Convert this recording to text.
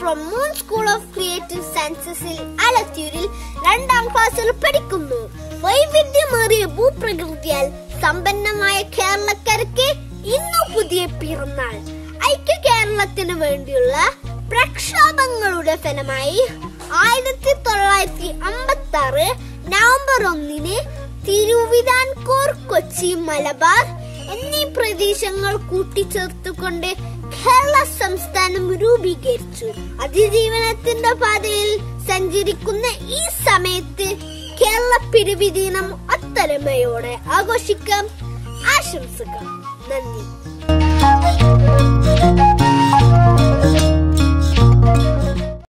from moon school of creative സയൻസസിൽ ആലത്തൂരിൽ രണ്ടാം ക്ലാസ്സിൽ പഠിക്കുന്നു വൈവിധ്യമേറിയ ഭൂപ്രകൃതിയാൽ സമ്പന്നമായ കേരളക്കരയ്ക്ക് ഇന്നു പുതിയ പിറന്നാൾ ഐക്യ കേരളത്തിന് വേണ്ടിയുള്ള പ്രക്ഷോഭങ്ങളുടെ ഫലമായി ആയിരത്തി തൊള്ളായിരത്തി അമ്പത്തി ആറ് നവംബർ ഒന്നിന് തിരുവിതാംകൂർ കൊച്ചി മലബാർ എന്നീ പ്രദേശങ്ങൾ കൂട്ടിച്ചേർത്തുകൊണ്ട് കേരള സംസ്ഥാനം രൂപീകരിച്ചു അതിജീവനത്തിന്റെ പാതയിൽ സഞ്ചരിക്കുന്ന ഈ സമയത്ത് കേരള പിരിവി ദിനം ഒത്തൊരുമയോടെ ആഘോഷിക്കാം ആശംസകൾ നന്ദി